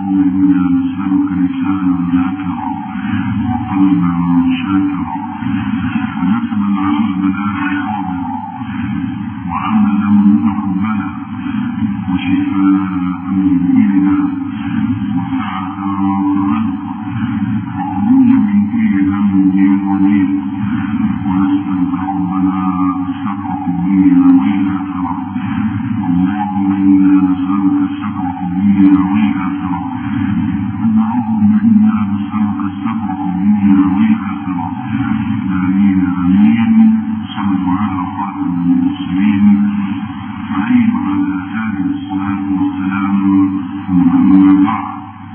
اللهم إنا نسألك لسانا ذاكرا وقلبا شاكرا ونفسا على البلاء صابرا وعملا متقبلا وشفاء من كل داء وسعة ورزقا وخروجا من كل ذنب وضيق ونسألك ربنا السفر في الدنيا والآخرة اللهم إنا نسألك السفر في الدنيا والآخرة اللهم إنا نسألك السفر في الدنيا والآخرة آمين آمين صلوا على خاتم المرسلين عليه وعلى آله الصلاة والسلام ثم أما بعد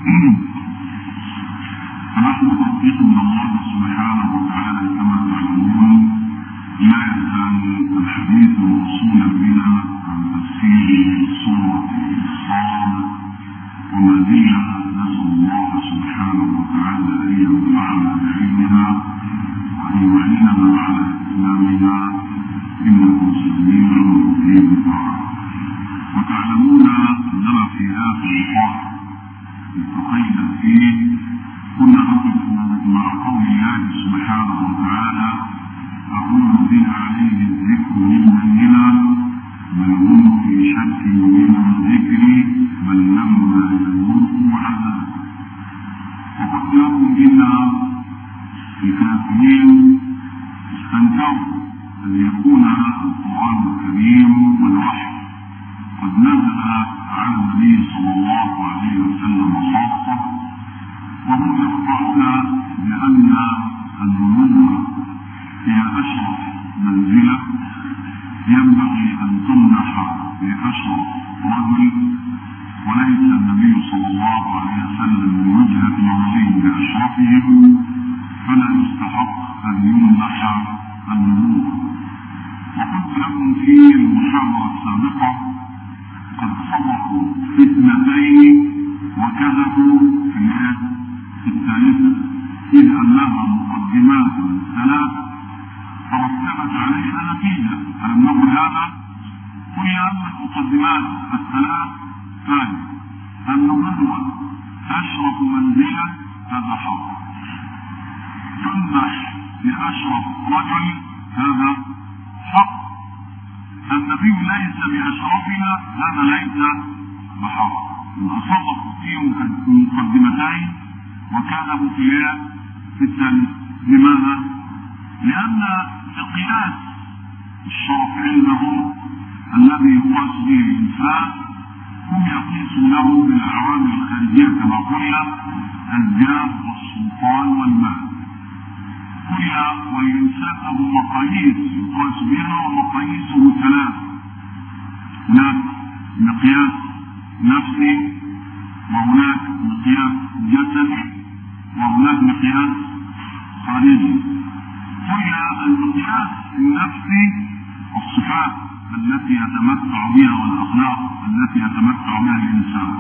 فنحن توفيق من الله سبحانه وتعالى كما تعلمون لا يزال الحديث موصولا بنا عن تفسير سورة الصاد وما زلنا نسأل الله سبحانه وتعالى أن ينفعنا بعلمها وأن يعيننا على إتمامها إنه سميع مجيب الدعاء وتعلمون أننا في آخر لقاء التقينا فيه كنا نقف مع قول الله سبحانه وتعالى أعوذ به عليه الذكر من بيننا بل هم في شك من ذكري بل لما يموت عذاب وقد كانوا منا الكافرين استنكروا أن يكون القرآن الكريم والوحي قد نزل على النبي صلى الله عليه وسلم خاصة وهم يقطعون بأن النبوة هي أشرف منزلة ينبغي أن تمنح لأشرف رجل وليس النبي صلى الله عليه وسلم من وجهة نظرهم بأشرفهم فلا يستحق أن يمنح النبوة وقلت لكم في المحاضرة السابقة قد صدقوا في اثنتين وكذبوا في في الثالثة إذ أنها مقدمات ثلاث ترتبت عليها نتيجة ألم نقل هذا؟ قلنا أن المقدمات الثلاث ثاني النبوة أشرف منزلة هذا حق تمنح لأشرف رجل هذا حق النبي ليس بأشرفنا هذا ليس بحق صدقوا في مقدمتين وكذبوا في في الثالث لماذا؟ لأن القياس الشرف عندهم الذي يقاس به الإنسان هم يقيسونه بالعوامل الخارجية كما قلنا الجاه والسلطان والمال قلنا والإنسان له مقاييس يقاس بها ومقاييسه ثلاث هناك مقياس نفسي وهناك مقياس جسدي وهناك مقياس خارجي قلنا المقياس النفسي الصفات التي يتمتع بها والاخلاق التي يتمتع بها الانسان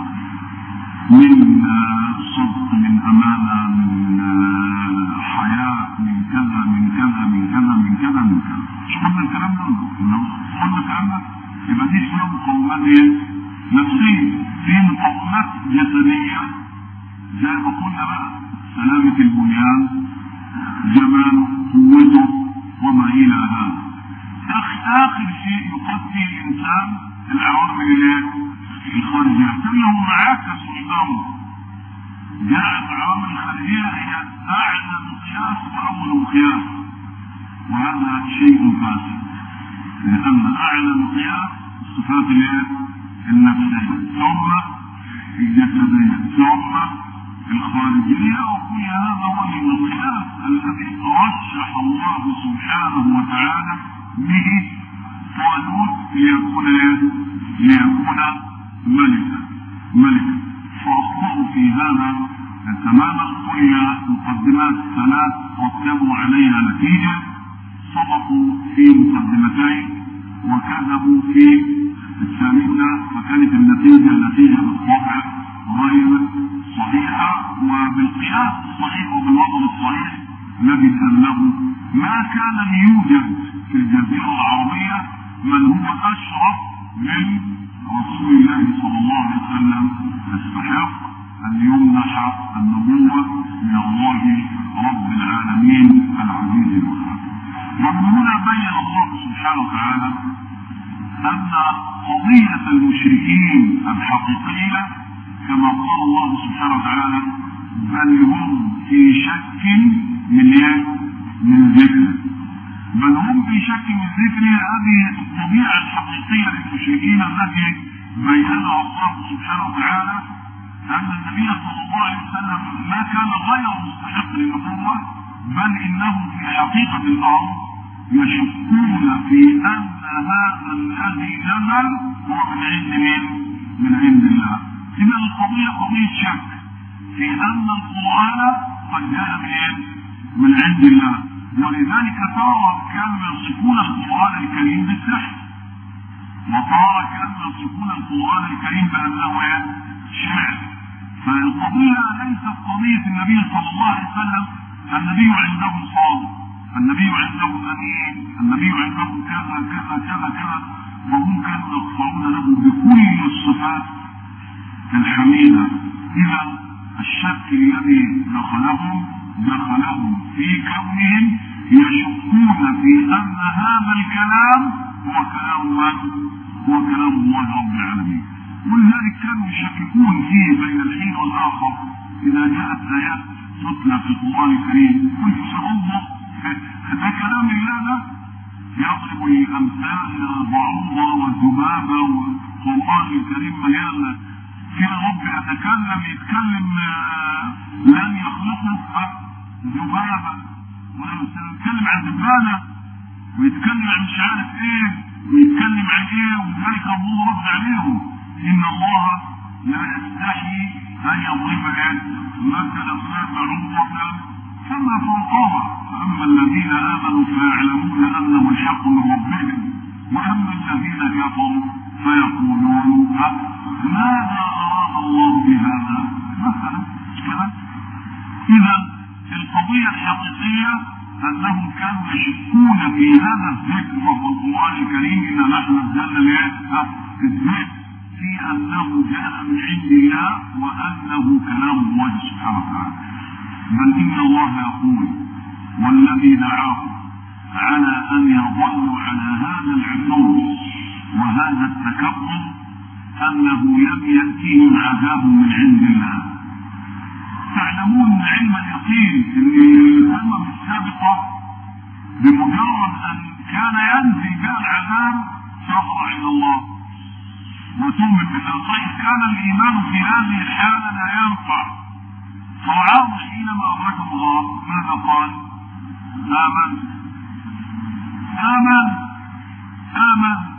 من صدق من امانه من حياء من كذا من كذا من كذا من كذا من كذا مش قلنا الكلام ده قلنا الكلام ده يبقى دي اسمها مقومات ايه؟ نفسيه في مقومات جسديه زي ما قلنا بقى سلامه البنيان جماله قوته وما الى هذا اخر شيء يقاس فيه الانسان العوامل الايه؟ الخارجيه كانه معاكس قدامه جاءت العوامل الخارجيه هي اعلى مقياس واول مقياس وهذا شيء فاسد لان اعلى مقياس الصفات الايه؟ النفسيه ثم الجسديه ثم الخارجيه وكل هذا هو المقياس الذي رشح الله سبحانه وتعالى به طالوت ليكون ليكون ملكا ملكا فاخطأوا في هذا تماما قلنا مقدمات ثلاث رتبوا عليها نتيجة صدقوا في مقدمتين وكذبوا في الثالثة فكانت النتيجة نتيجة بالطبع غير صحيحة وبالقياس الصحيح وبالوضع الصحيح نجد أنه ما كان ليوجد في الجزيرة العربية من هو أشرف من رسول الله صلى الله عليه وسلم يستحق أن النبوة من الله رب العالمين العزيز الوهاب ومن هنا بين الله سبحانه وتعالى أن قضية المشركين الحقيقية كما قال الله سبحانه وتعالى بل هم في شك من ايه؟ من ذكر بل هم في شك من ذكر هذه الطبيعة الحقيقية للمشركين التي بينها الله سبحانه وتعالى أن النبي صلى الله عليه وسلم ما كان غير مستحق للنبوة بل إنهم في حقيقة الأمر يشكون في أن هذا الذي نزل هو من عند مين؟ من عند الله. إذا القضية قضية شك في أن القرآن قد جاء من من عند الله ولذلك ترى كانوا يصفون القرآن الكريم بالسحر وترى كانوا يصفون القرآن الكريم بأنه شعر فالقضية ليست قضية النبي صلى الله عليه وسلم النبي عنده صادق النبي عنده أمين النبي عنده كذا كذا كذا كذا وهم كانوا يقطعون له بكل الصفات الحميدة إذا الشك الذي دخلهم دخلهم في كونهم يشكون في أن هذا الكلام هو كلام من؟ هو كلام الله رب العالمين ولذلك كانوا يشككون فيه بين الحين والآخر إذا جاءت آيات تتلى في القرآن الكريم قلت سأنظر ده كلام الله ده يضرب الأمثال بعوضة والذبابة والقرآن الكريم مليان في رب يتكلم يتكلم لن يخلقه ذبابة ويتكلم عن ذبانة ويتكلم عن مش عارف ايه ويتكلم عن ايه وذلك الله رد عليهم ان الله لا يستحي ان يضرب ايه مثلا ما بعوضة فما فوقها فاما الذين امنوا فيعلمون انه الحق من ربهم واما الذين كفروا فيقولون ماذا اراد الله بهذا مثلا كده اذا القضيه الحقيقيه انهم كانوا يشكون في هذا الذكر وهو القران الكريم انا نحن نزلنا الايه الذكر في انه جاء من عند الله وانه كلام الله سبحانه وتعالى بل ان الله يقول والذي دعاه على ان يظلوا على هذا العلو وهذا التكبر انه لم ياتهم عذاب من عند الله تعلمون علم اليقين ان الامم السابقه بمجرد ان كان ينزل بها العذاب تخضع الى الله وتؤمن بالله طيب كان الايمان في هذه الحاله لا ينفع فرعون حينما ادركه الله ماذا قال؟ امن امن امن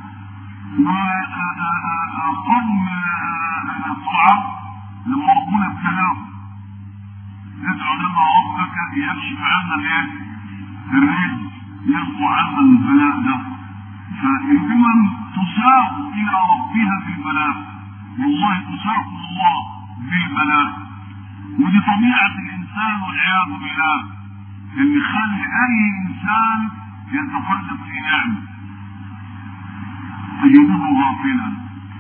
وقوم فرعون لما ربنا ابتلاهم ادعو لنا ربك يكشف عنا الايه؟ الرجل يرفع عنا البلاء ده فالامم تساق الى ربها في البلاء والله تساق الله بالبلاء ودي طبيعه الانسان والعياذ بالله ان يخلي اي انسان يتقلب في نعمه تجده غافلا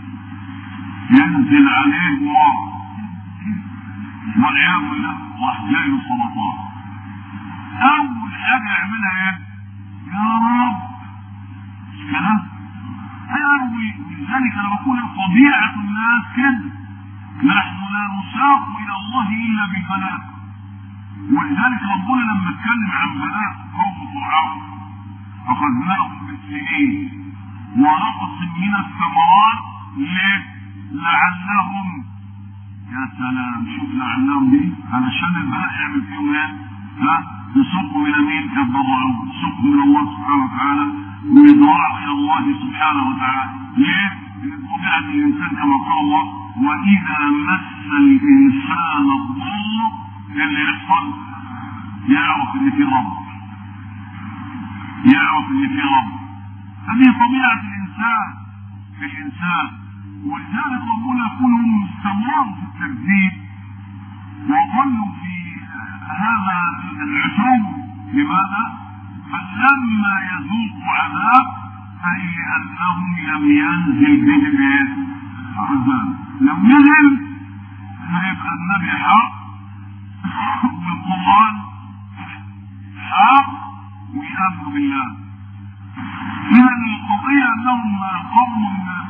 ينزل عليه مرض والعياذ بالله راح جاي له سرطان اول حاجه يعملها ايه؟ يا رب كلام اروي ولذلك انا بقول طبيعه الناس كده نحن لا نساق الى الله الا ببلاء ولذلك ربنا لما اتكلم عن بلاء قوم فرعون اخذناهم بالسنين ونقص من الثمرات ليه؟ لعلهم يا سلام شوف لعلهم دي علشان البلاء يعمل فيهم ايه؟ ها؟ يسوقوا الى مين؟ يتضرعون يسوقوا الى الله سبحانه وتعالى ويضرعوا الى الله سبحانه وتعالى ليه؟ لان طبيعه الانسان كما قال الله واذا مس الانسان الضر اللي يحصل يعرف ان في رب يعرف ان في رب هذه طبيعه الانسان في الانسان ولذلك ربنا يقول هم استمروا في التكذيب وظلوا في هذا العتو لماذا؟ فلما يذوقوا عذاب اي انهم لم ينزل بهم عذاب لو نزل هيبقى النبي حق والقرآن حق ويآمنوا بالله إذا القضية أنهم قوم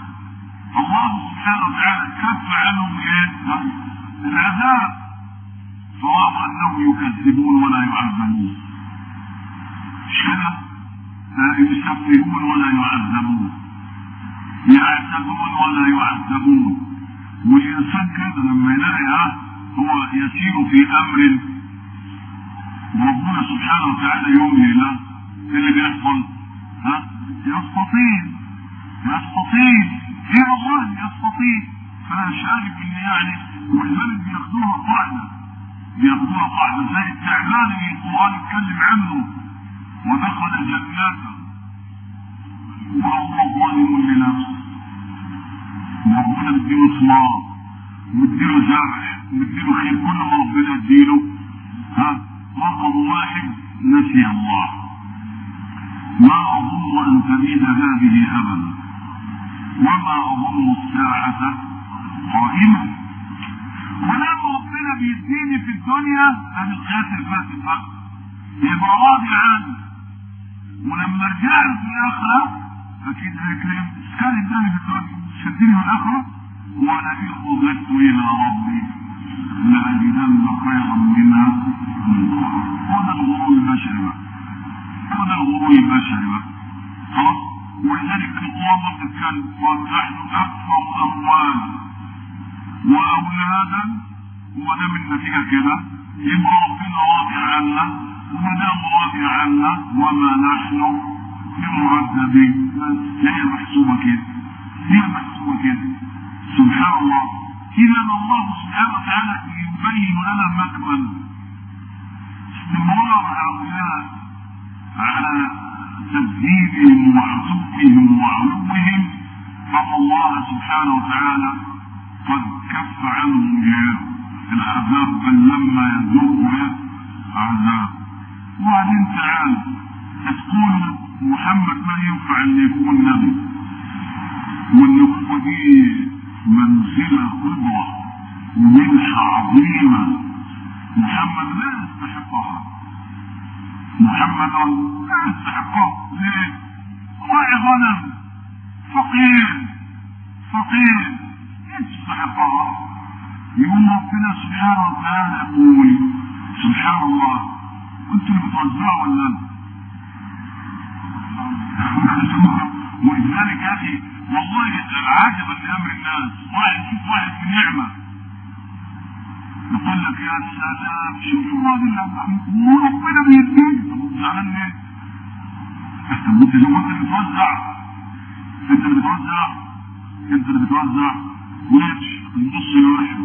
الله سبحانه وتعالى كف عنهم إيه؟ العذاب سواء أنهم يكذبون ولا يعذبون مش كده؟ يسفهون ولا يعذبون يعتدون ولا يعذبون والإنسان كده لما يلاقي ها هو يسير في أمر وربنا سبحانه وتعالى يملي له ايه اللي بيحصل؟ ها؟ يستطيع يستطيع ايه والله يستطيع فانا شايف ان يعني ولذلك بياخدوها قاعده بياخدوها قاعده زي التعبان اللي القران اتكلم عنه ودخل جناته وهو ظالم لنفسه وربنا مديله ثمار مديله زرع مديله خير كل ما ربنا يديله ها رقم واحد نسي الله ما أظن أن تبيد هذه أبدا وما أظن الساعة قائمة ولما ربنا بيديني في الدنيا أنا القياس الفاسد بقى يبقى راضي عنه ولما ارجع له في الآخرة أكيد هيكرم كان الدنيا في الدنيا شدني في الآخرة ولئن رددت إلى ربي لأجدن خيرا منها هذا الغرور البشري بقى هذا الغرور البشري بقى خلاص ولذلك في القرآن بتتكلم ونحن أكثر أموالا وأولادا وما دام النتيجة كده يبقى ربنا راضي عنا وما دام راضي عنا وما نحن بمعذبين هي محسوبة كده هي محسوبة كده سبحان الله إذا الله سبحانه وتعالى يبين لنا مكمن استمرار هؤلاء على تكذيبهم وعصوهم وعلوهم فان الله سبحانه وتعالى قد كف عنهم العذاب بل لما يذوقوا عذاب وبعدين تعالى تقول محمد ما ينفع ان يكون نبي والنبوة دي منزلة كبرى ومنحة عظيمة محمد لا يستحقها محمد لا يستحقها ليه؟ راعي غنم فقير فقير يستحقها يقول ربنا سبحانه وتعالى يقول سبحان الله انتوا اللي بتوزعوا ولا انا؟ ولذلك يا اخي والله العجب لامر الناس واحد يشوف واحد في نعمه يقول لك يا سلام شوف الراجل وربنا بيديك زعلان ليه؟ انت زي ما انت اللي بتوزع انت اللي بتوزع انت اللي بتوزع ويمش النص يوحد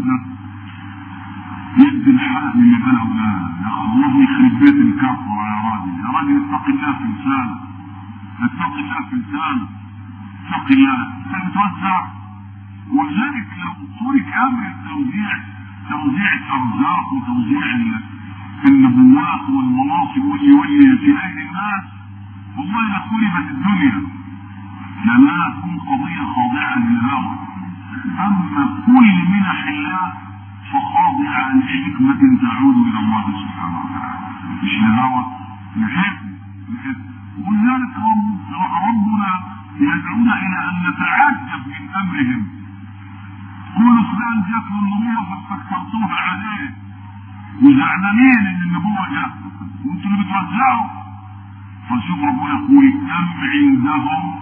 يدي الحق اللي بلغ يا اخي الله يخرب بيت الكفر يا راجل يا راجل اتق الله في لسانك اتق الله في لسانك اتق الله انت بتوزع ولذلك لو ترك امر التوزيع توزيع الارزاق وتوزيع النبوات والمناصب واللي واللي في ايدي الناس والله لخلفت الدنيا لانها تكون قضيه خاضعه للهوى اما كل منح الله فخاضعه لحكمه تعود الى الله سبحانه وتعالى مش للهوى لحكمه لحكمه ولذلك ربنا يدعونا الى ان نتعجب من امرهم قولوا فلان جات له النبوه فاستكثرتوها عليه وزعلانين ان النبوه جات وانتوا اللي بتوزعوا فشوف ربنا يقول كم عندهم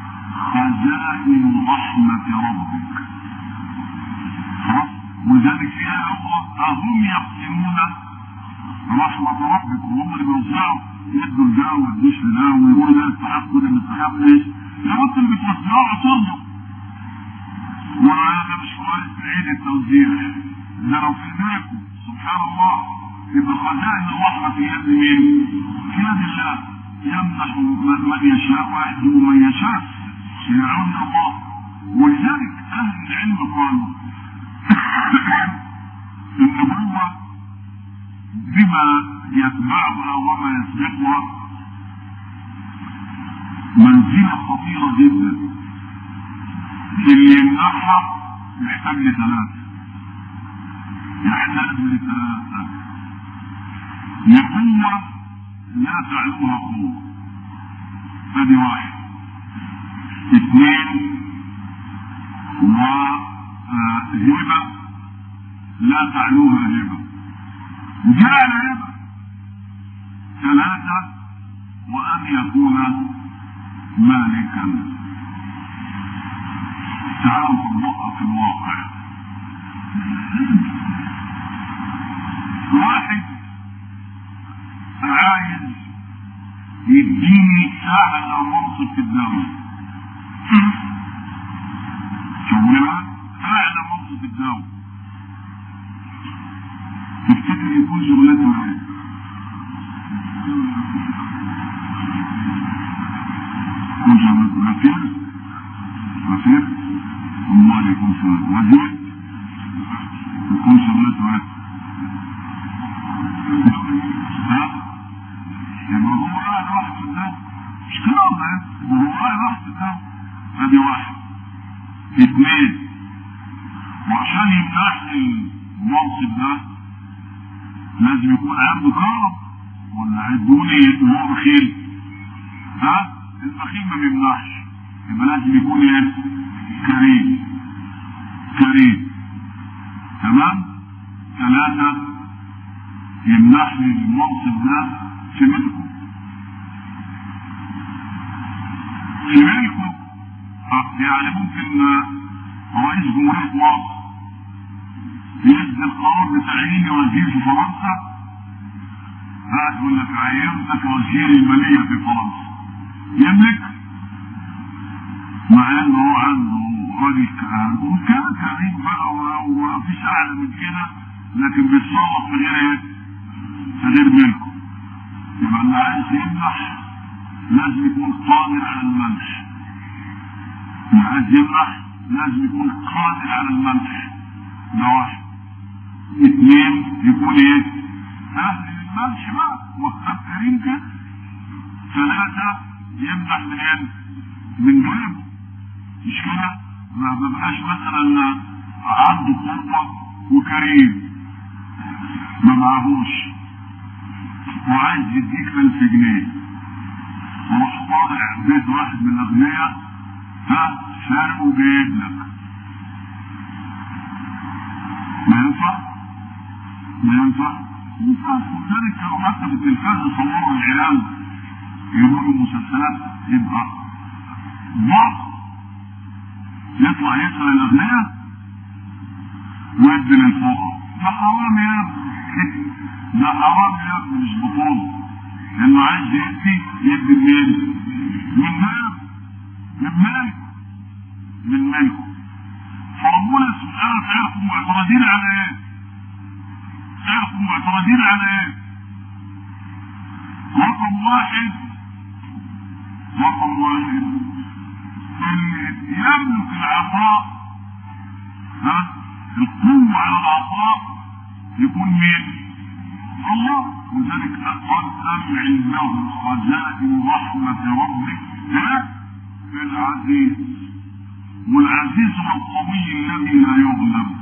خزائن رحمة ربك ولذلك فيها أخرى أهم يقسمون رحمة ربك وهم اللي بيوزعوا يدوا لده وما يدوش لده ويقولوا ده يستحق وده ما يستحقش لو انتوا اللي بتوزعوا اعترضوا وهذا مش كويس عيد التوزيع ده لو في ايديكم سبحان الله يبقى خزائن الرحمة في يد مين؟ في يد الله يمنح من يشاء ويحجب من يشاء يدعون الله ولذلك اهل العلم قالوا النبوة بما يتبعها وما يسبقها منزلة خطيرة جدا اللي يمنعها يحتاج لثلاثة يحتاج لثلاثة لقوة لا تعلوها قوة ادي واحد اثنين وهبة لا تعلوها هبة جعل هبة ثلاثة وأن يكون مالكا تعالوا نطبقها في الواقع واحد عايز يديني اعلى منصب في الدولة شغل بقى اعلى منصب في الدولة تفتكر يكون شغلته ايه؟ يكون شغلته غفير غفير امال يكون شغلته وزير يكون شغلته ايه؟ ها؟ يبقى هو قاعد واحد في الدولة مش كلام ده وهو قاعد واحد في الدولة ادي واحد اثنين وعشان يمنحني المنصب ده لازم يكون عنده كرم ولا هيدوني وهو بخيل ها البخيل ما بيمنحش يبقى لازم يكون ايه كريم كريم تمام ثلاثة يمنحني المنصب ده في ملكه في ملكه يعني ممكن رئيس جمهورية مصر ينزل قرار بتعيين وزير في فرنسا ها يقول لك عينتك وزير المالية في فرنسا يملك مع انه هو عنده راجل وكان كريم بقى ومفيش اعلى من كده لكن بيتصرف في غير ايه؟ في غير ملكه يبقى اللي عايز يمنح لازم يكون قادر على المنح اللي عايز يمنح لازم يكون قادر على المنح ده واحد اثنين يكون ايه اهل للمنح بقى وهاب كريم كده ثلاثة يمنح منين من جيبه مش كده ما ببقاش مثلا عنده قوة وكريم ما معهوش وعايز يديك ألف جنيه وراح طالع بيت واحد من الأغنياء ها سارق وجايب لك ما ينفع؟ ما ينفع؟ ينفع ولذلك كانوا حتى في التلفاز يصوروا العيال يقولوا مسلسلات يبقى بعض يطلع يسأل الأغنياء ويدي للفقراء ده حرام يا ابني ده حرام يا ابني مش بطولة لأنه عايز يدي يدي منين؟ من مال من مال من ملكه فربنا سبحانه وتعالى هم معترضين على ايه؟ تعرفوا معترضين على ايه؟ رقم واحد رقم واحد اللي يملك العطاء ها القوة على العطاء يكون مين؟ الله وذلك قد أم عنده خزائن رحمة ربك ها؟ العزيز والعزيز هو القوي الذي لا يغلب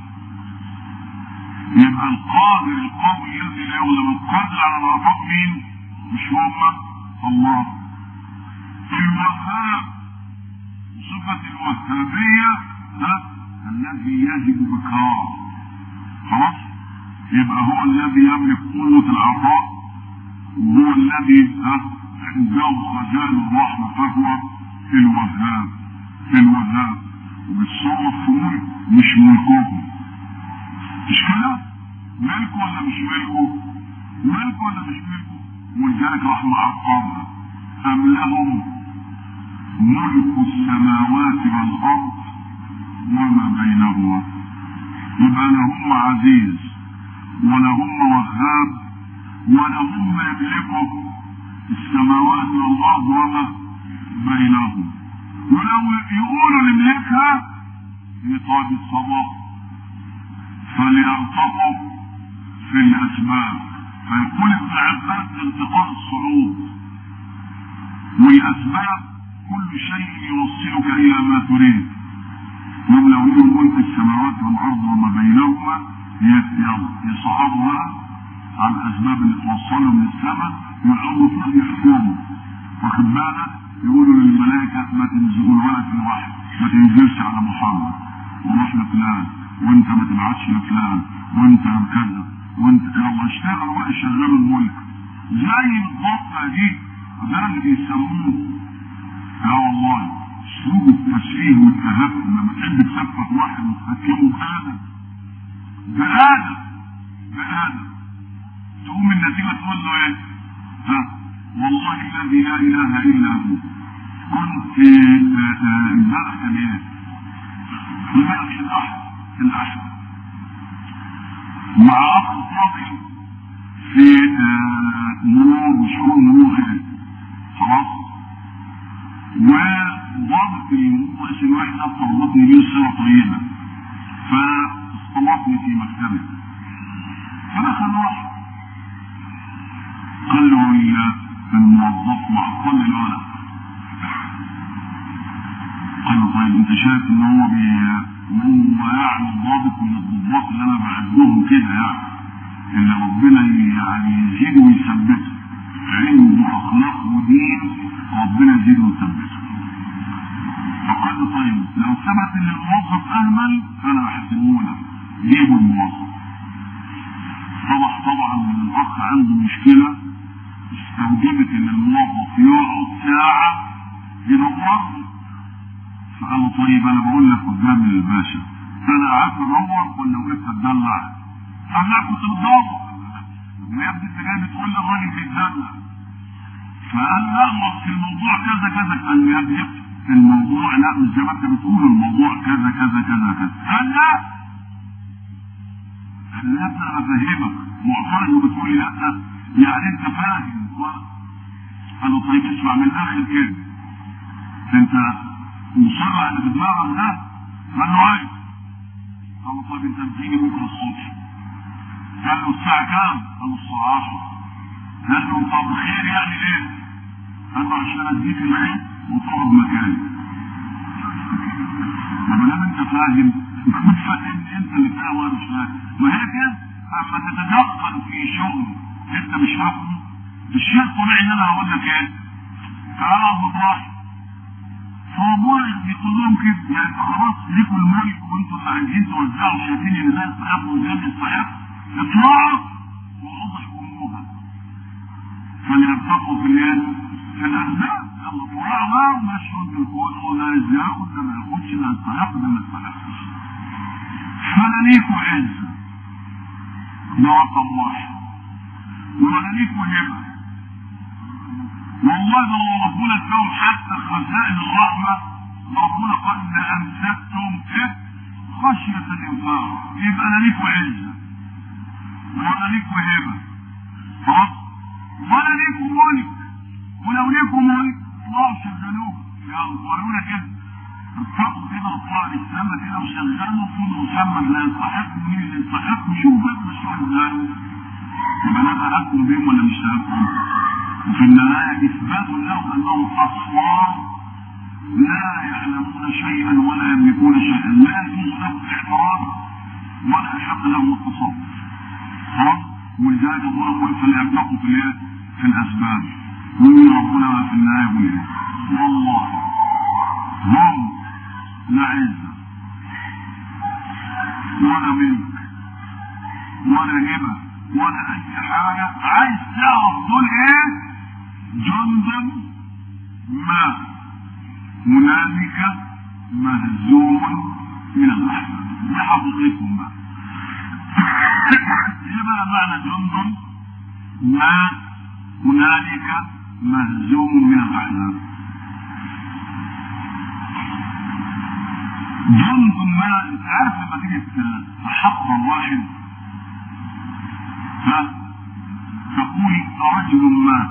يبقى القادر القوي الذي لا يغلب القادر على العطاء مين؟ مش هما الله الوهاب صفة الوهابية ها الذي يجب بكرام خلاص يبقى هو الذي يملك قوة العطاء وهو الذي ها عنده خزائن الرحمة فهو الوهاب الوهاب وبيتصرف في ملك مش ملكهم مش كده؟ ملكه ولا مش ملكه؟ ملكه ولا مش ملكه؟ ولذلك راح معقبها أم لهم ملك السماوات والأرض وما بينهما يبقى لهم عزيز ولهم وهاب ولهم يملكوا السماوات والأرض وما بينهم ولو يقولوا نملكها يطاب الصباح فليرتقوا في الأسباب فيقول ابن عباس انتقاء الصعود والأسباب كل شيء يوصلك إلى ما تريد هم لو يقول ملك السماوات والأرض وما بينهما يلا يصعدوا بقى على الاسباب اللي توصلهم للسماء ويقعدوا فوق يحكموا واخد بالك يقولوا للملائكه ما تنزلوا ولا في الوحي ما تنزلش على محمد وروح لفلان وانت ما تبعتش لفلان وانت كذا وانت يلا اشتغلوا بقى شغلوا الملك زي بالضبط دي ده اللي بيسموه يا والله اسلوب التشريح والتهكم لما تحب تثبت واحد وتهكمه بآدم بآدم بآدم تقوم النتيجة تقول له ايه؟ ها والله الذي لا اله الا هو كنت امبارح كان ايه؟ امبارح في الاحد في الاحد مع اخ فاضل في مرور وشؤون مرور ايه؟ خلاص وضابط رئيس الوحدة طلبني بيه صلة طيبة فاستضافني في مكتبه فدخل واحد قال له الموظف معطل الولد قال له طيب انت شايف ان هو بي هو يعني ضابط من الضباط اللي انا بعدهم كده يعني اللي ربنا يعني يزيده ويثبته علم واخلاق ودين ربنا يزيده ويثبته فقال له طيب لو ثبت ان الموظف اهمل فانا احسبه لك جيبوا الموظف طبعا طبعا من الاخ عنده مشكله استوجبت ان الموظف يقعد ساعه يدور فقال له طيب انا بقول لك قدام الباشا انا قعدت ادور ولا وقفت اتدلع؟ قال لا كنت بتدور ويا ابني انت جاي بتقول لي الراجل بيتدلع فقال لا ما في الموضوع كذا كذا قال له يا ابني الموضوع لا مش زي ما انت بتقول الموضوع كذا كذا كذا كذا قال لا قال لا انا بفهمك معترض وبتقول لي لا يعني انت فاهم قال له طيب اسمع من الاخر كده انت مصر على اللي في دماغك ده قال له ايوه قال له طيب انت بتيجي بكره الصبح قال له الساعه كام؟ قال له الساعه 10 قال له طب خير يعني ليه؟ قال له عشان اديك الخير وتقعد مكاني ما دام انت فاهم كنت فاهم انت اللي فاهم وانا مش فاهم ما هي كده اما تتدخل في شغل انت مش فاهمه الشيء الطبيعي ان انا هقول لك ايه؟ تعالى اقعد براحتك فهو يقول لهم كده يعني خلاص ليكوا الملك وانتوا اللي عايزين توزعوا شايفين ان ده يستحق وده يستحق اطلعوا واقعدوا احكموها فليرتقوا في الايه؟ في الاسباب يلا طلعوا بقى ومشوا انتوا الكون وده ياخد ده ما ياخدش ده يستحق ده ما يستحقش فلا ليكوا عزه ده رقم واحد ولا ليكوا هبه والله لو ربنا اداهم حتى خزائن الرحمة ربنا قال لأمسكتم إيه؟ خشية الإنفاق يبقى أنا ليكوا عزة ولا ليكوا هبة خلاص ولا ليكوا ملك ولو ليكوا ملك الله شغلوه يلا ورونا كده اتفقوا كده اطلع للسما كده وشغلوا كل محمد لا يستحق مين اللي يستحق شوف بقى مشروع ازاي يبقى انا تهكم بيهم ولا مش تهكم؟ وفي النهاية إثبات له أنهم أصوات لا يعلمون شيئا ولا يملكون شيئا لا يجوز لهم الاعتراض ولا يحق لهم التصرف خلاص ولذلك الله يقول فليرتقوا في الايه؟ في الأسباب ويقول ربنا بقى في النهاية يقول ايه؟ والله هم لا عزة ولا ملك ولا هبة ولا أي حاجة عايز تعرف دول ايه؟ جندا ما هنالك مهزوم من الاحزاب دي حقيقتهم بقى ايه بقى معنى جند ما هنالك مهزوم من الاحزاب جند ما انت عارف لما تيجي تحقر واحد فتقول رجل ما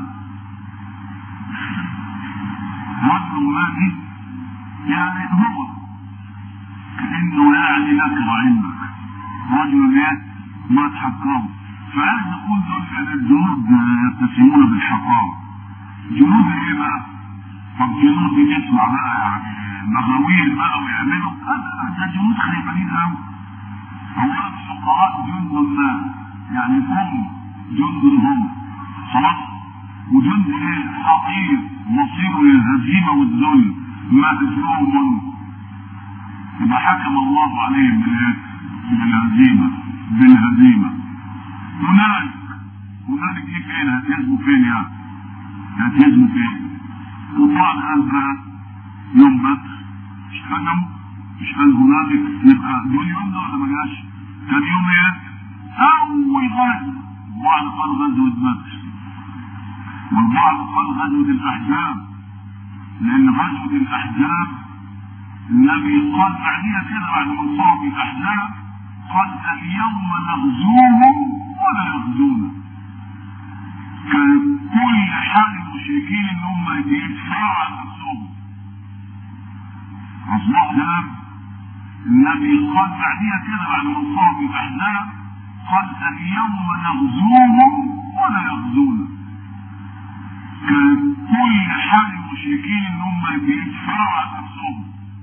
رجل ما دي يعني هو كأنه يعني نكرة عندك رجل ايه ما تحقره فعايز نقول دول الجنود يتسمون بالحقارة جنود ايه بقى؟ طب جنود دي تسمع بقى يعني مغاوير بقى ويعملوا ده جنود خيبانين قوي هو في الفقراء جند ما يعني هم جند هم خلاص وجند ايه حقير مصير للهزيمة والذل مهزوم يبقى حكم الله عليهم بالايه بالهزيمة بالهزيمة هنالك هنالك دي فين هتهزموا فين يعني هتهزموا فين وطبعا هذا يوم بدر مش هزموا مش قال هنالك يبقى دول يوم ده ولا ما جاش كان يوم ايه اول غزو بعض قال غزوة بدر والبعض قال غزوة الاحزاب لان غزوة الاحزاب النبي قال بعدها كده بعد ما انصرف الاحزاب قال اليوم نغزوهم ولا يغزونا كان كل حال المشركين ان هم يدفعوا عن نفسهم اصبح النبي قال بعدها كده بعد ما انصرف الاحزاب قال اليوم نغزوهم ولا يغزونا كان كل حال المشركين ان هم بيدفعوا عن نفسهم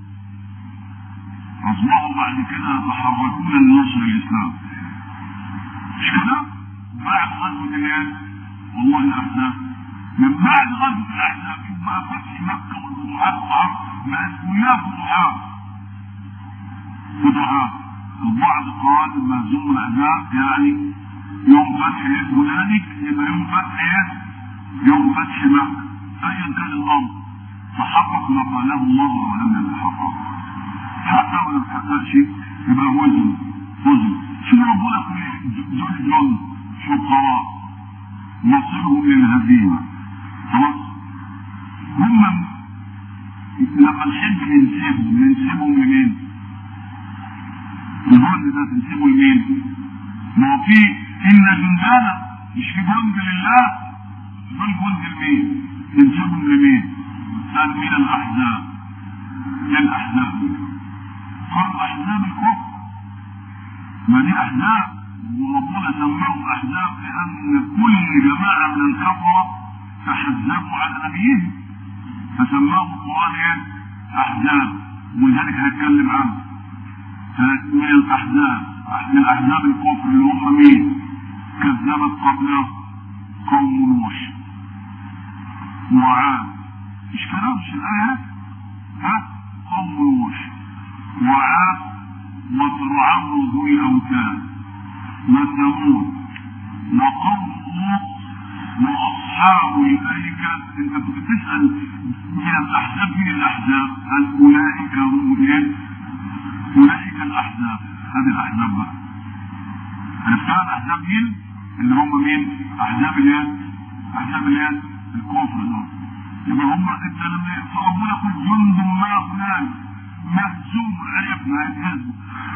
اصبحوا بعد كده يتحركون لنصر الاسلام مش كده؟ بعد غزوة الايه؟ والله الاحزاب من بعد غزوة الاحزاب يبقى فتح مكة والفتوحات طبعا بقت كلها فتوحات فتوحات البعض قال مهزوم الاحزاب يعني يوم فتح هنالك يبقى يوم فتح ايه؟ يوم فتح مكة ايا كان الامر تحقق ما قاله الله ولم يتحقق حتى ولو تحققش يبقى وزن وزن شو ربنا كل دول جند فقراء مصيرهم للهزيمة خلاص هم لما نحب ننسبهم ننسبهم لمين؟ الجند ده تنسبه لمين؟ ما هو في إن جندنا مش في جند لله دول جند لمين؟ تنسبهم لمين؟ قال من الأحزاب الأحزاب قال أحزاب الكفر ما دي أحزاب وربنا سماهم أحزاب لأن كل جماعة من الكفرة تحزبوا على نبيهم فسماهم القرآن إيه؟ أحزاب ولذلك هنتكلم عنه من الأحزاب من أحزاب الكفر اللي هم مين؟ كذبت قبله قوم نوح وعاد مش كده مش الآية ها قوم نوح وعاد وفرعون ذو الأوتاد وثمود وقوم لوط وأصحاب الأيكة أنت بتسأل من الأحزاب من الأحزاب هل أولئك هم إيه؟ أولئك الأحزاب هذه الأحزاب بقى عرفتها الأحزاب مين؟ اللي هم مين؟ أحزاب اليد أحزاب اليد الكفر دول يبقى هم انت لما فربنا يقول جند ما فلان مهزوم عرفنا هيتهزم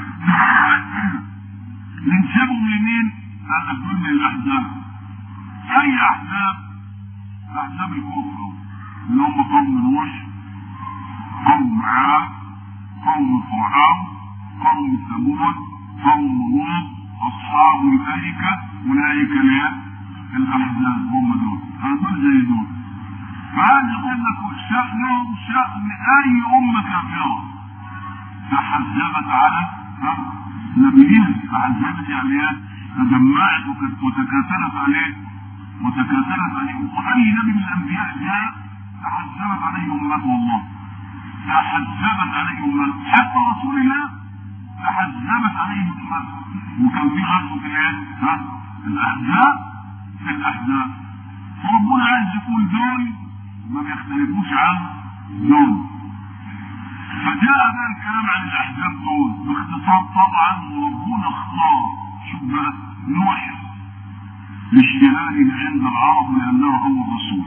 ننسبهم لمين؟ قال لك دول من الاحزاب اي احزاب؟ احزاب الكفر اللي هم قوم نوح قوم عاد قوم فرعون قوم ثمود قوم لوط اصحاب الايكه اولئك الاحزاب هم دول هذول زي دول فهذا يقول لك شأنهم شأن أي أمة كافرة تحزبت على نبيها تحزبت يعني ايه؟ تجمعت وتكاثرت عليه وتكاثرت عليه وأي نبي من الأنبياء جاء تحزبت عليه أمته والله تحزبت عليه أمته حتى رسول الله تحزبت عليه أمته وكان في غزوة الايه؟ ها؟ الأحزاب في الأحزاب فربنا عايز يقول دول ما بيختلفوش عن دول فجاء بقى الكلام عن الاحزاب دول باختصار طبعا وربنا اختار شوف بقى نوح لاشتهاره عند العرب لانه هو الرسول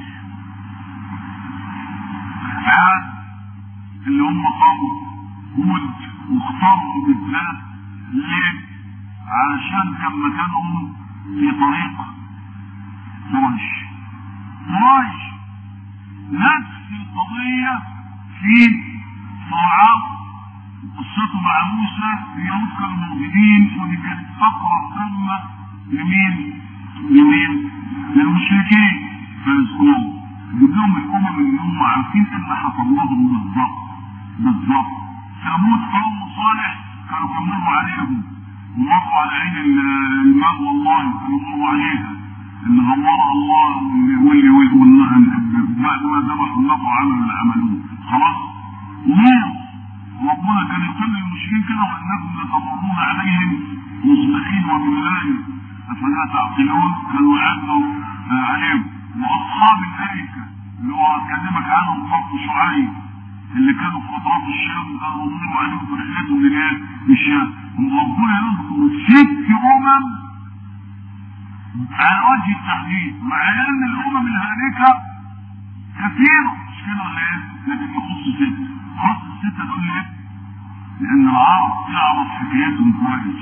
عاد اللي هم قاموا هود واختاروا بالذات ليه؟ علشان كان مكانهم في طريق قريش قريش نفس القضية في فرعون قصته مع موسى اليهود كانوا موجودين ودي كانت أقرب أمة لمين؟ لمين؟ للمشركين فيذكرون يجيب لهم الأمم اللي هم عارفين إيه اللي حصل لهم بالظبط بالظبط ثمود قوم صالح كانوا بيمروا عليهم ومروا على عين الماء والله كانوا مروا عليها اللي غورها الله واللي واللي بعد ما ذبحوا النار وعملوا اللي عملوه خلاص نور ربنا كان يقول للمشركين كده وانكم لتمرون عليهم مصبحين وبالليل افلا تعقلون كانوا يعدوا عليهم واصحاب الايكه اللي هو كلمك عنهم قوم شعيب اللي كانوا في اطراف الشام كانوا يمروا عليهم في رحلتهم من ايه؟ من الشام وربنا يذكر ست امم على وجه التحديد مع ان الامم الهالكه كثيره مش كده ولا ايه؟ لكن يخص ست خص السته دول ليه؟ لان العرب تعرف حكايتهم كويس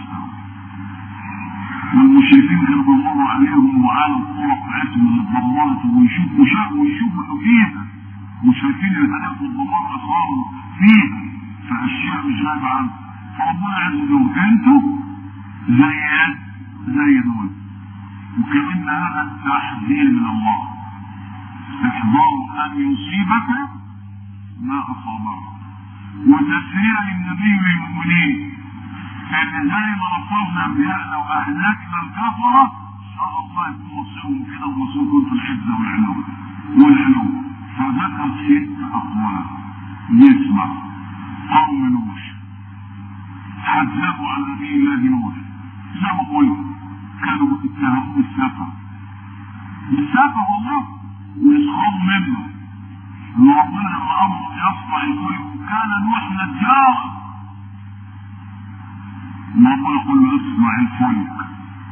والمشركين كانوا بيمروا عليهم وعلى القرى بتاعتهم اللي اتدمرت ويشوفوا ويشوفوا ويشوفوا انه فيها وشايفين الهلاك والدمار اثاره فيها فاشياء مش غايبه عنهم فربنا عز وجل انتوا زي ايه؟ زي دول وكأن هذا تحذير من الله احذروا ان يصيبك ما اصابك وتسريع للنبي والمؤمنين ان زي ما نصرنا انبيائنا واهلكنا الكفره ان شاء الله يكون مصيرهم كده ومصيركم في العزه والعلو والعلو فذكر ست اقوال نسمع قوم نوح حذبوا عن نبي الله نوح زي ما قلت كانوا اتهموه بالسفه بالسفه والله ويسخروا منه وربنا لما امر يصنع الفلك كان نوح نجارا وربنا يقول له اصنع الفلك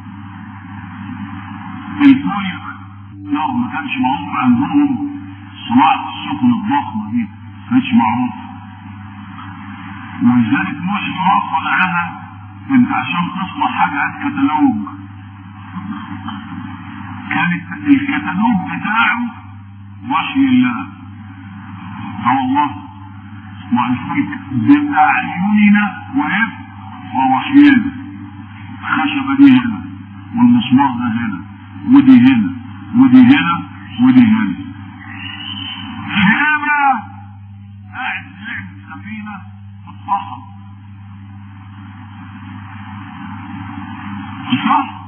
الفلك لا ما كانش معروف عندهم صناعة السفن الضخمة دي ما كانش معروف ولذلك نوح ما صنعها انت عشان تصنع حاجة هات كتالوج كانت الكتالوج بتاعه وحي الله اه والله مع الفلك بأعيننا وإيه ووحينا خشبة دي هنا والمسمار ده هنا ودي هنا ودي هنا ودي هنا هنا قاعد يلعب سفينة في الصحراء صح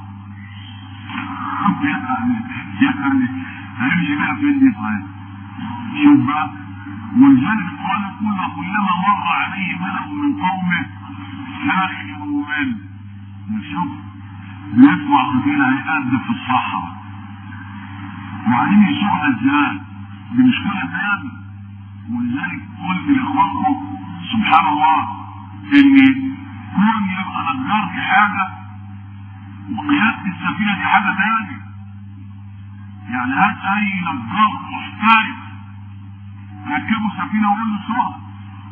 يعني يعني هيمشي بيها فين دي طيب شوف بقى ولذلك قال كنا كلما مر عليه ملأ من قومه ساخروا منه نشوف بيطلع سفينة هيقذف في الصحراء وبعدين يسوقها ازاي؟ دي مشكلة تانية ولذلك قلت لاخوانكم سبحان الله ان كون يبقى نجار في حاجة وقيادة السفينة دي حاجة تانية يعني هات اي نجار محترف ركبوا سفينة وقول له سوقها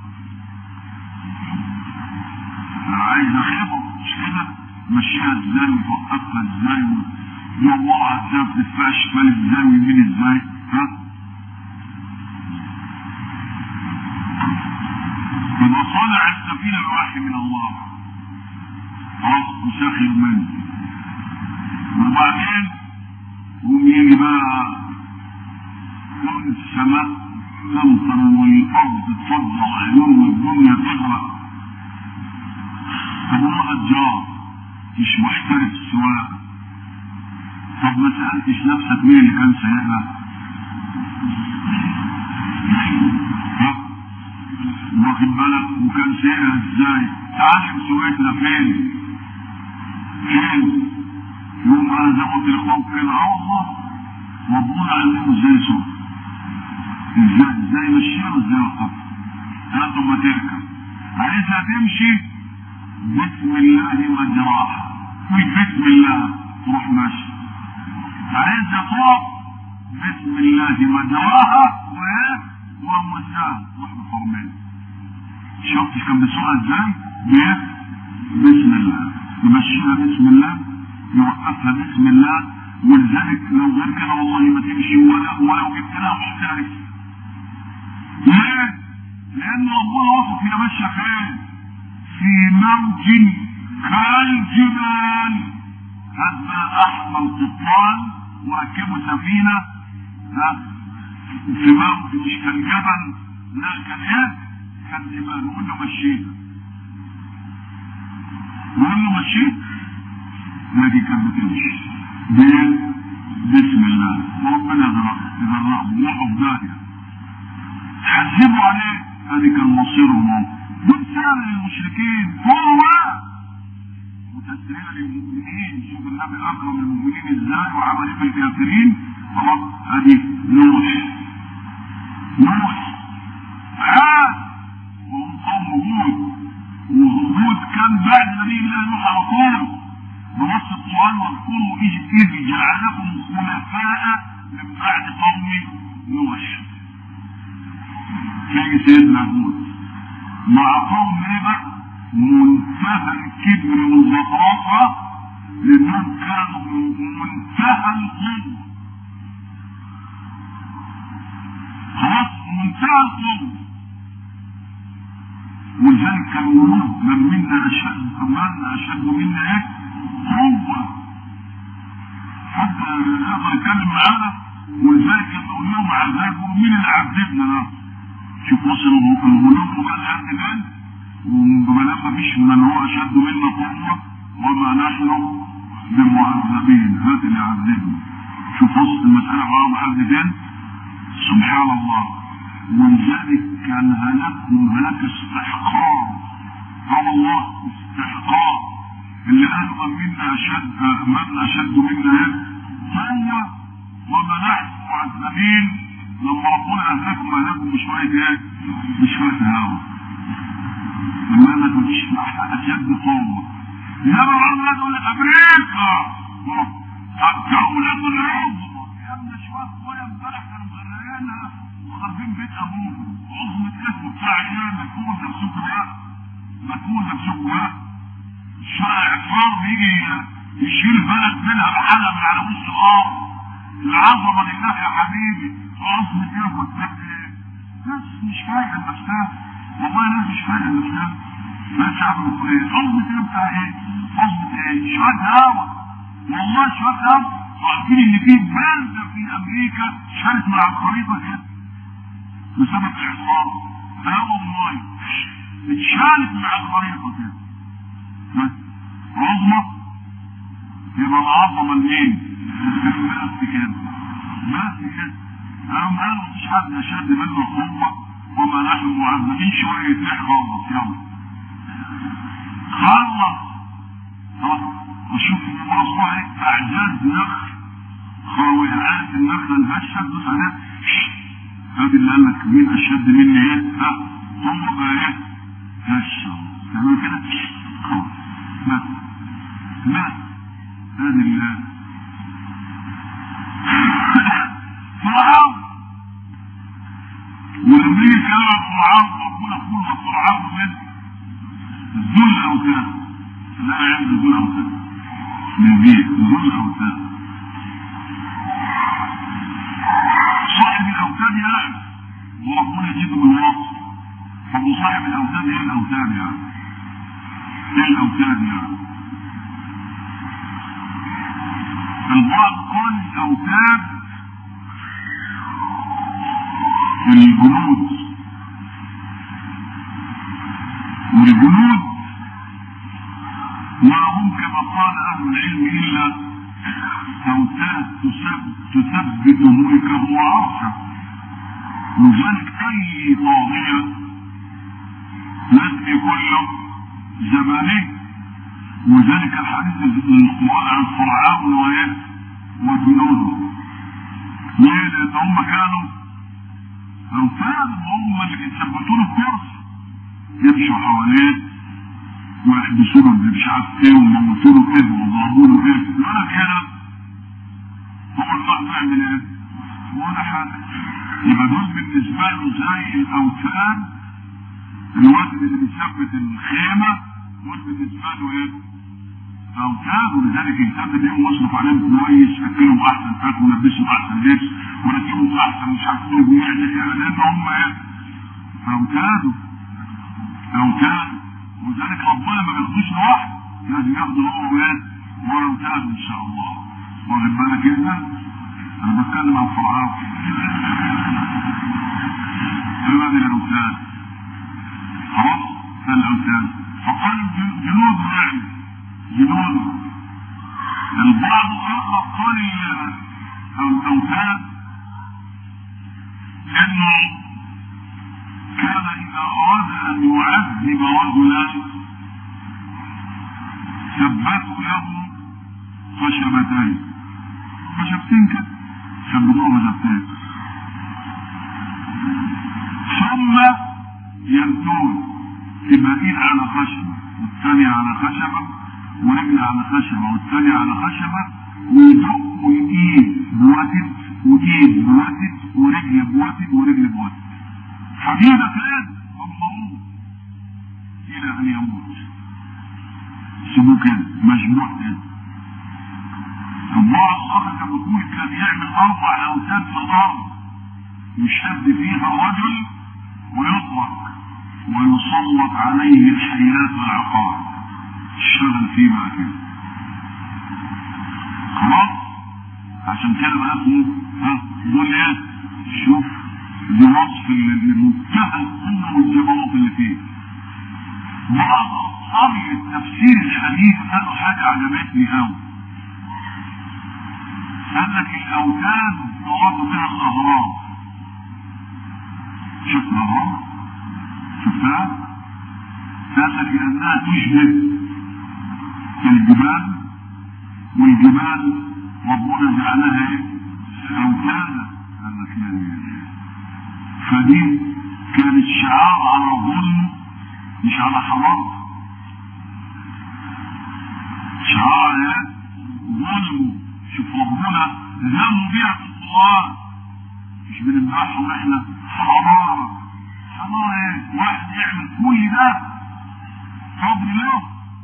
انا عايز اخبره مش كده مشيها ازاي وتوقفها ازاي ويوقعها ازاي وتدفع شمال ازاي ويمين ازاي ها يبقى صنع السفينة بوحي من الله خلاص وسخر منه وبعدين ويجي بقى كون السماء تمطر والارض تفضل عيون والدنيا تغرق طب هو نجار مش محترف السواقه طب ما سالتش نفسك مين اللي كان سايقها؟ واخد بالك وكان سايقها ازاي؟ تعلم سواقتنا فين؟ فين؟ يوم انا زي ما قلت لاخوانك كده اه والله ربنا علمه ازاي يسوق ازاي ازاي يمشيها وازاي يوقفها لازم ما تركب عايزها تمشي بسم الله مجراها مش بسم الله تروح ماشي عايزها تقف بسم الله مجراها وايه ومرساها تروح مفرمين شفت كان بيسوقها ازاي؟ بايه؟ بسم الله يمشيها بسم الله يوقفها بسم الله ولذلك لو غير كده والله ما تمشي ولا ولو جبت لها محترف ليه؟ لأن ربنا وصف هي ماشية فين؟ في موج كالجبال هذا أحمل قطان وركبوا سفينة ها في موج مش كالجبل لا كان ايه؟ كالجبال وقلنا مشينا ويقول له مشيت لكن كانت بتمشي بايه؟ بسم الله وربنا يذرهم وقعوا في داهيه حذبوا عليه هذه كان مصيرهم اهو دول سهل للمشركين هو وتسريع للمؤمنين شوف النبي اكرم المؤمنين ازاي وعمل ايه في الكافرين خلاص ادي نوح نوح عاد وهم قوم هود وهود كان بعد نبي الله نوح على طول بنص القران واذكروا اذ جعلكم خلفاء من بعد قوم نوح تلاقي سيدنا هود مع قوم ايه بقى منتهى الكبر والزخرفه لانهم كانوا منتهى القوه خلاص منتهى القوه ولذلك كانوا يقولون من منا اشد من اشد منا ايه قوه حتى يقدر يتكلم معانا ولذلك يقول لهم عذاب مين اللي عذبنا ده شوف وصلوا الملوك وكان حد كان ولما فيش من هو اشد منا قوه وما نحن بمعذبين هات اللي عذبنا شوف وصل المساله معاهم حد فين سبحان الله ولذلك كان هلاكهم هلاك استحقار اه والله استحقار اللي قالوا منا اشد من اشد منا ايه قوه وما نحن معذبين لما ربنا اهلكم اهلكم بشويه ايه بشويه هوا لما انا كنتش اشد قوه انما الله يقول امريكا الدولة العظمى يا ابني شويه ميه امبارح كانوا مغرقينها وخاربين بيت ابوهم عظمة اسمه بتاع ايه مدفون نفسكم بقى مدفون نفسكم بقى شارع فار بيجي يشيل بلد منها بحالها من على وش الارض العظمه لله يا حبيبي عظمه ايه وتبقى ايه ناس مش فاهم نفسها والله ناس مش فاهم نفسها ناس عملوا ايه عظمه ايه بتاع ايه عظمه ايه شويه هوا والله شويه هوا وعارفين ان في بلده في امريكا شالت من على الخريطه كده بسبب الاعصار هوا وميه اتشالت من على الخريطه كده بس عظمة يبقى العظمة لمين؟ بس كده بس كده قام قالوا مفيش حد اشد منه قوة وما نحن معذبين شوية ريح خالص يلا خلص خلاص وشوف الموضوع ايه اعجاز نخل خاوية عارف النخلة الهشة تدوس عليها هذه اللي قال لك مين اشد مني ايه؟ ها هو بقى ايه؟ هشة تعمل كده خلاص مات مات هذه الله فرعون ولما يجي يتكلم عن فرعون ربنا يقول وفرعون من ذو الاوتاد لا عنده ذو الاوتاد من بيت ذو الاوتاد صاحب الاوتاد يعني وربنا يجيبه بالوصف طب وصاحب الاوتاد ايه الاوتاد يعني ايه الاوتاد يعني البعض قال الاوتاد الجنود والجنود ما هم كما قال اهل العلم الا اوتاد تثبت ملكه وعرشه لذلك اي طاغيه لازم يكون له زماني وذلك الحديث القرآن عن فرعون وايه وجنوده ليه لان هم كانوا اوتاد هم اللي بيثبتوا له الكرسي يمشوا حواليه ويحبسوا له اللي مش عارف ايه ويموتوا له ايه ويضربوا له ايه ولا كده هو الواحد يعمل ايه؟ ولا حاجه يبقى دول بالنسبه له زي الاوتاد الواد اللي بيثبت الخيمه دول بالنسبه له ايه؟ اوتاد ولذلك يهتم بيهم ويصرف عليهم كويس ياكلهم احسن اكل ويلبسهم احسن لبس وركبهم احسن مش عارف ايه ويعمل ايه لان هم ايه؟ اوتاد اوتاد ولذلك ربنا ما بياخدوش لوحده لازم ياخده هو وايه؟ واوتاد ان شاء الله واخد بالك انت؟ انا بتكلم عن فرعون عباد الاوتاد خلاص الاوتاد فقال جنود يعني جنون البعض اخر قال او الاوثان انه كان اذا اراد ان يعذب رجلا ثبتوا له خشبتين خشبتين كده ثبتوه خشبتين ثم يمتون يبقى ايد على خشبه والثانيه على خشبه ورجل على خشبه والثانيه على خشبه ويدق ايد بوتد وايد بوتد ورجل بوتد ورجل بوتد حديدتان مضمون الى ان يموت سيبوه كده مجموع كده البعض الاخر كان بيقول كان يعمل اربع اوتاد في الارض يشد فيها الرجل ويطلق ويسلط عليه الحيات والعقار اشتغل فيه بقى كده خلاص عشان كده بقى اسمه ها دول ايه شوف دي وصف لمنتهى القوه والجبروت اللي فيه بعض اصحاب التفسير الحديث قالوا حاجه عجبتني قوي قال لك الاوتاد يراد بها الاهرام شفت الاهرام شفتها قال لك لانها تشبه الجبال والجبال ربنا جعلها ايه اوتادا قال لك فدي كانت شعار على ظلم مش على حرام شعار ايه ظلم شوف ربنا ذم بيها في القران مش بنذبحهم احنا حرارة حرارة ايه واحد يعمل كل ده فضل له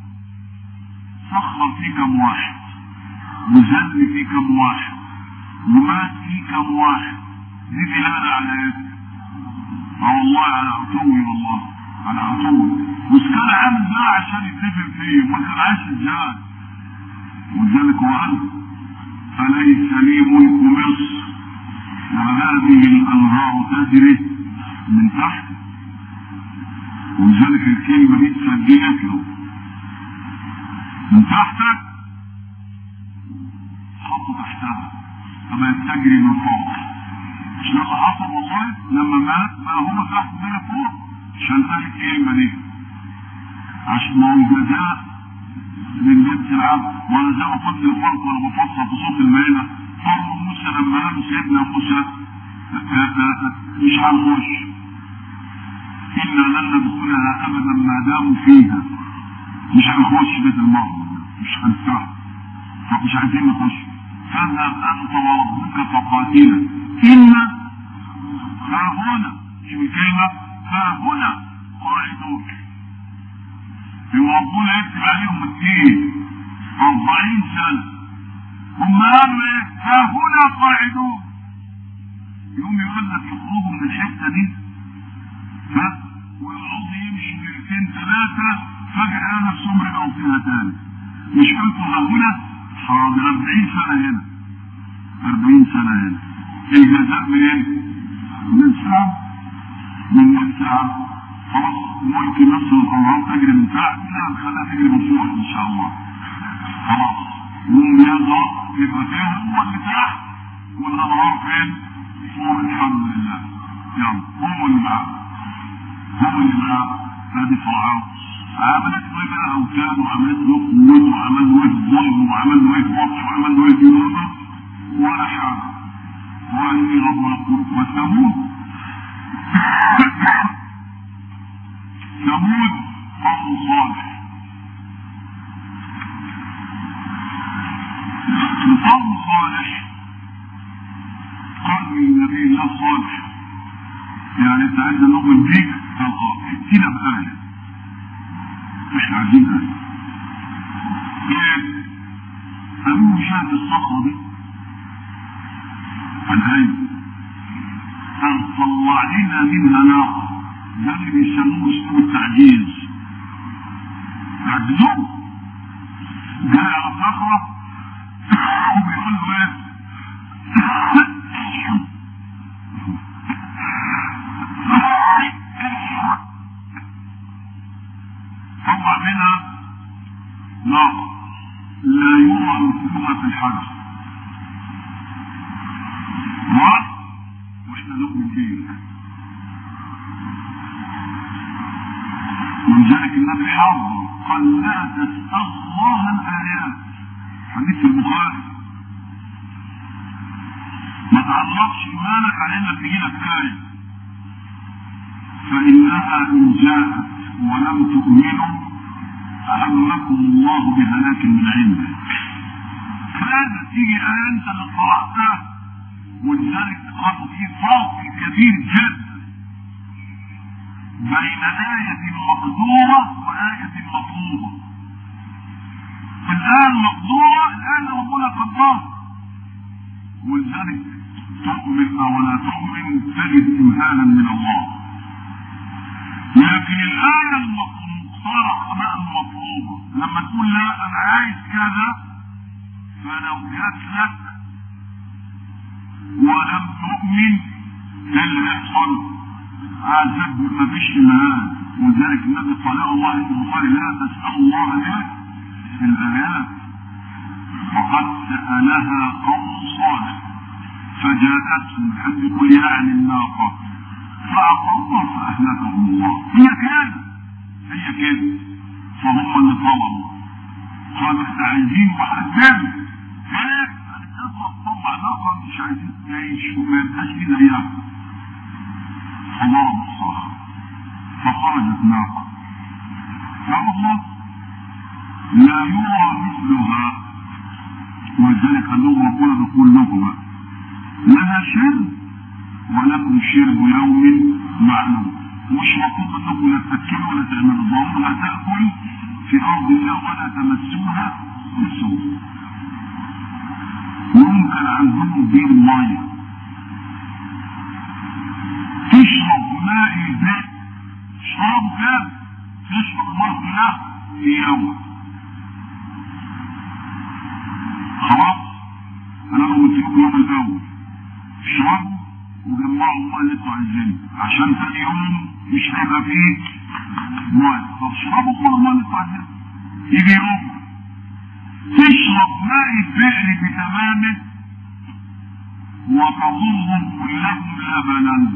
سخر فيه كم واحد وذل فيه كم واحد ومات فيه كم واحد دي دلالة على ايه؟ اه والله على عتوي والله على عتوي بس كان عامل ده عشان يتفق فيه ما كان عايش ازاي ولذلك هو قال أليس لي ملك مصر وهذه الأنهار تجري من تحت ولذلك الكلمة دي اتسجلت له من تحتك حطه تحتها فما تجري من فوق مش ده اللي حصل والله لما مات بقى هو تحت بقى فوق عشان قال الكلمة دي عشان ما هو الجزاء من جنس العبد وانا زي ما قلت للفرق وانا بفصل في صوت المائده قوم موسى لما قالوا سيدنا موسى مش هنخش انا لن ندخلها ابدا ما داموا فيها مش هنخش بيت المرضى مش هنفتح فمش عايزين نخش فاذهب انت وربك فقاتلا انا ها هنا شوف الكلمه ها هنا قاعدون ربنا يكتب عليهم الدين أربعين سنة هم قالوا ايه ها هنا قاعدون يوم يقول لك يخرجوا من الحتة دي ها ويقعدوا يمشوا ليلتين ثلاثة فجأة نفسهم رجعوا فيها تاني مش قلتوا ها هنا حاضر 40 سنة هنا 40 سنة هنا الجزاء منين؟ من ساعة من ساعة خلاص ملك مصر الانهار تجري من تحت لا نخليها تجري من فوق ان شاء الله خلاص يوم يضرب يبقى فين هو اللي تحت والانهار فين فوق الحمد لله يلا هو اللي معاه هو اللي معاه ادي فرعون عملت له بقى اوتاد وعملت له قوته وعمل له ظلم وعمل له بطش وعمل له جنوده ولا حاجه وقال لي ربنا وثمود ثمود قوم صالح قوم صالح قال النبي الله صالح يعني انت عايز نؤمن بيك قال اه ائتنا بآية مش عايزين آية ايه قالوا شاهد الصخرة دي الآية قال طلع لنا منها نار ده اللي بيسموه اسلوب التعجيز يعجزوه جاي على صخرة وبيقول له ايه طلع منها نار يرى مثلها في الحج واحنا نؤمن بيه من ذلك النبي حاضر قال لا تسأل الله الآيات حديث في البخاري ما تعلقش ايمانك على انك تجي لك آية فإنها إن جاءت ولم تؤمنوا أعمكم الله بهلاك من عنده فهذا تيجي آية أنت اللي قرأتها ولذلك قالوا في فرق كبير جدا بين آية مقدورة وآية مطلوبة الآن مقدورة الآن ربنا قدرها ولذلك تؤمن أو لا تؤمن تجد إمهالا من الله لكن الآية المقترحة بقى المطلوبة لما تقول لا أنا عايز كذا فلو جات لك ولم تؤمن ايه اللي يحصل؟ عذاب مفيش إيمان ولذلك النبي قال الله في البخاري لا تسأل الله ايه؟ الآيات وقد سألها قوم صالح فجاءتهم حد يقول يعني الناقة فعقروها فأهلكهم الله هي كده هي كده فهم اللي طلبوا قالوا احنا عايزين محجم هيك هنضرب طبع ناقة مش عايزين نعيش وما يبقاش في زيها فضربوا الصخر فخرجت ناقة يا الله لا يرى مثلها ولذلك قال لهم ربنا بيقول لكم بقى لها شرب ولكم شرب يوم معلوم مش مطلوب انكم لا تاكلوا ولا تعملوا ضرورها تاكل في ارض الله ولا تمسوها بسوء وممكن عندهم بير ميه تشرب ماء البيت تشربوا كام تشرب الماء كلها في يوم خلاص انا لو قلت لكم يوم الاول اشربوا وجمعوا الماء اللي انتوا عايزينه عشان ثاني يوم مش هيبقى فيه ماء فاشربوا كل الماء اللي انتوا عايزينه يجي يوم تشرب ماء البئر بتمامه وتظن كلهم لبنا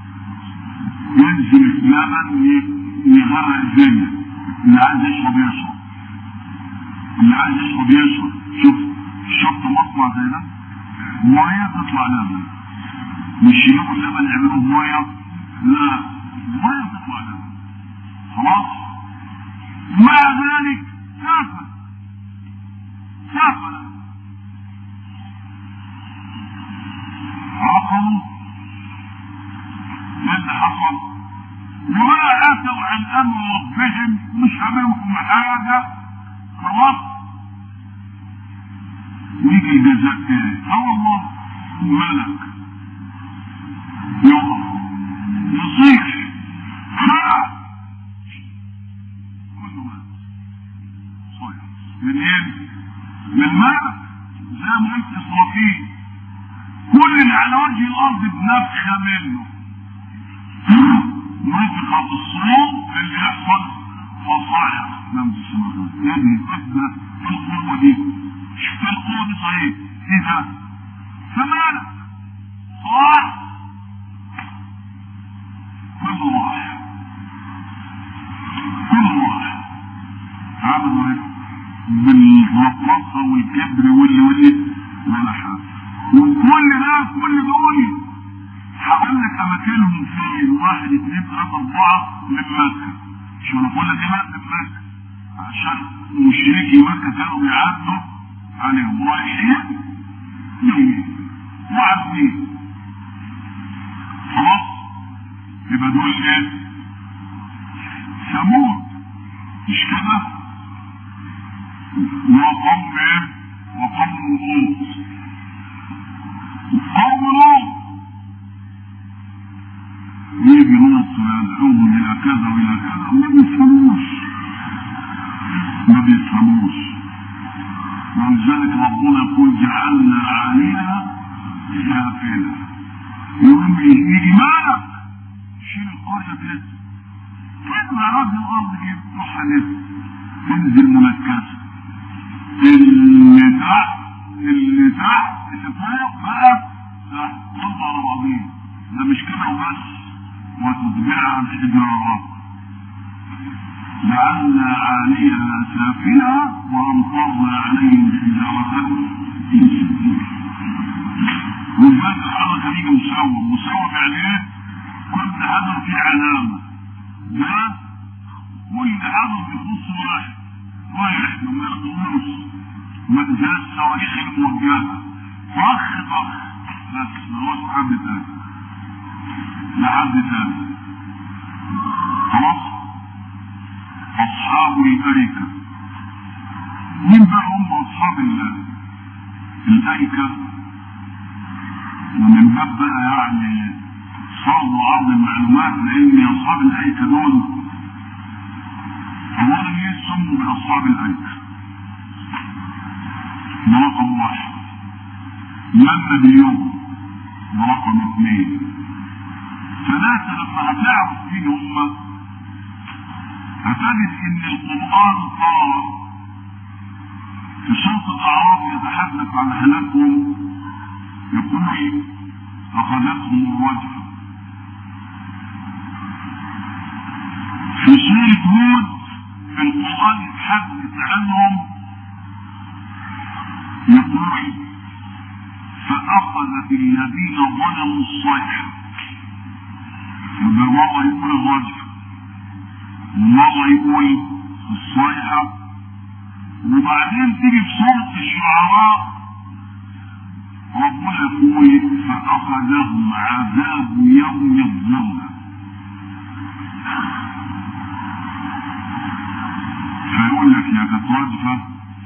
ينزل لبن يغرق الدنيا اللي عايز يشرب يشرب اللي عايز يشرب يشرب شوف شفت مصنع زي ده ميه تطلع لبن مش يجيبوا اللبن يعملوه ميه لا ميه تطلع لبن خلاص مع ذلك سافر سافر عقلوا ما اللي حصل وما اتوا عن امر ربهم مش هممكم حاجه خلاص ويجي الجزاء تاني اه والله ملك يقف يصيح ها كله مات صيح من ايه؟ من ملك زي ما قلت اسرافيل كل اللي على وجه الارض بنفخه منه نفخه في الصوم اللي يحصل فصايع لم تسمعوا يعني ابدا في القوه دي شوف القوه دي صحيح ايه ده؟ فمالك صح كله راح كله راح عملوا ايه؟ بالرقصه والكبر واللي واللي ولا حاجه وكل ده كل دول هقول لك اماكنهم فين واحد اثنين ثلاثة اربعة من مكة شو انا بقول لك ايه من مكة عشان مشركي مكة كانوا بيعدوا عليهم رايحين جايين وعارفين خلاص يبقى دول ايه؟ ثمود مش كده؟ وقوم ايه؟ وقوم لوط قوم لوط يجي لوط ويدعوهم الى كذا والى كذا ما بيفهموش ما بيفهموش ولذلك ربنا يقول جعلنا عليها سافلة يقوم يجي مالك شيل القرية كده كده يا راجل الارض كده روح تنزل منكسة اللي تحت اللي تحت اللي فوق بقى تحت كله على بعضيه ده مش كده وبس وتتبعها الحجاره لعل عاليها سافلها وامطرنا عليهم حجاره والباب الحركه دي مسوم مسوم يعني ايه؟ كل حجر فيه علامه ده كل حجر بيخص واحد واحد ما يخدموش ما زي الصواريخ الموجهه طخ طخ بس ما هوش حد تاني لحد تاني خلاص اصحاب الايكه مين بقى هم اصحاب الايكه ومن باب بقى يعني صعب وعرض المعلومات لان اصحاب الايكه دول اولا ليه سموا باصحاب الايكه ده رقم واحد من نبيهم ده رقم اثنين ثلاثة لما هتعرف مين هم هتجد ان القرآن قال في سورة الأعراف يتحدث عن هلاكهم يقول أخذتهم الرجفة في سورة هود في القرآن يتحدث عنهم يقول فأخذت الذين ظلموا الصيحة يبقى مرة يقول الرجفة مرة يقول الصيحة وبعدين تيجي في سورة الشعراء ربنا يقول فأخذهم عذاب يوم الظلة فيقول لك يا كانت رجفة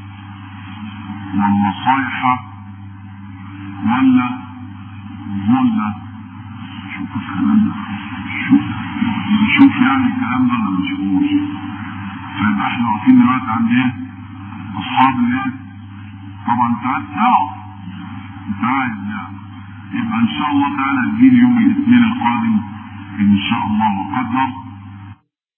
ولا صيحة ولا ظلة شوف الكلام ده شوف شوف يعني الكلام ده ولا ما نشوفوش فيبقى احنا واقفين دلوقتي عند ايه؟ اصحاب الايه؟ طبعا انت عايز تعرف انت عايز يعني يبقى ان شاء الله تعالى تجيني يوم الاثنين القادم ان شاء الله وقدر